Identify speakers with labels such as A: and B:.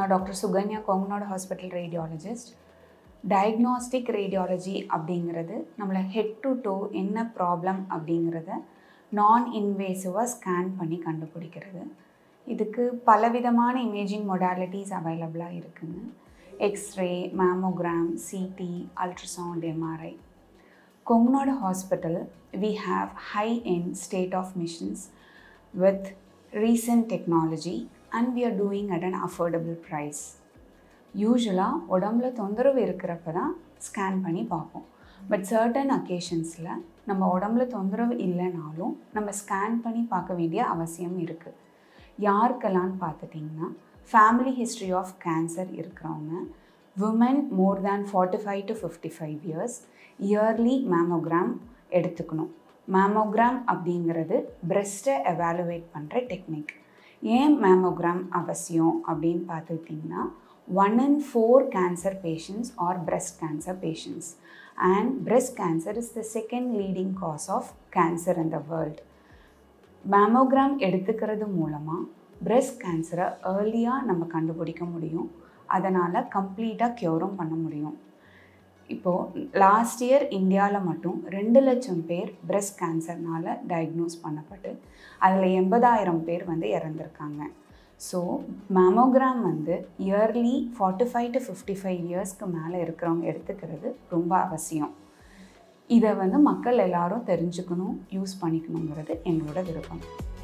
A: நான் doctor Sukanya Kongunadu hospital radiologist diagnostic radiology அப்படிங்கிறது நம்மளை ஹெட் டு டோ என்ன ப்ராப்ளம் அப்படிங்கிறத நான் இன்வேசிவாக ஸ்கேன் பண்ணி கண்டுபிடிக்கிறது இதுக்கு பலவிதமான இமேஜிங் மொடாலிட்டிஸ் அவைலபிளாக இருக்குங்க X ray mammogram CT ultrasound MRI Kongunadu hospital we have high end state of machines with recent technology and we are doing at an affordable price யூஸ்வலாக உடம்புல தொந்தரவு இருக்கிறப்ப தான் ஸ்கேன் பண்ணி பார்ப்போம் பட் சர்டன் அக்கேஷன்ஸில் நம்ம உடம்புல தொந்தரவு இல்லைனாலும் நம்ம ஸ்கேன் பண்ணி பார்க்க வேண்டிய அவசியம் இருக்குது யாருக்கெல்லாம்னு பார்த்துட்டிங்கன்னா ஃபேமிலி ஹிஸ்ட்ரி ஆஃப் கேன்சர் இருக்கிறவங்க women more than forty five to fifty five years early mammogram எடுத்துக்கணும் மேமோகிராம் அப்படிங்கிறது பிரெஸ்ட்டை எவாலுவேட் பண்ணுற டெக்னிக் ஏன் மேமோகிராம் அவசியம் அப்படின்னு பார்த்துக்கிட்டிங்கன்னா one in four cancer patients are breast cancer patients and breast cancer is the second leading cause of cancer in the world mammogram எடுத்துக்கிறது மூலமாக பிரெஸ்ட் கேன்சரை ஏர்லியாக நம்ம கண்டுபிடிக்க முடியும் அதனால் கம்ப்ளீட்டாக க்யூரும் பண்ண முடியும் இப்போது லாஸ்ட் இயர் இந்தியாவில் மட்டும் ரெண்டு லட்சம் பேர் பிரெஸ்ட் கேன்சர்னால் டயக்னோஸ் பண்ணப்பட்டு அதில் எண்பதாயிரம் பேர் வந்து இறந்துருக்காங்க ஸோ மேமோகிராம் வந்து early forty five to fifty five இயர்ஸ்க்கு மேலே இருக்கிறவங்க எடுத்துக்கிறது ரொம்ப அவசியம் இதை வந்து மக்கள் எல்லாரும் தெரிஞ்சுக்கணும் யூஸ் பண்ணிக்கணுங்கிறது எங்களோட விருப்பம்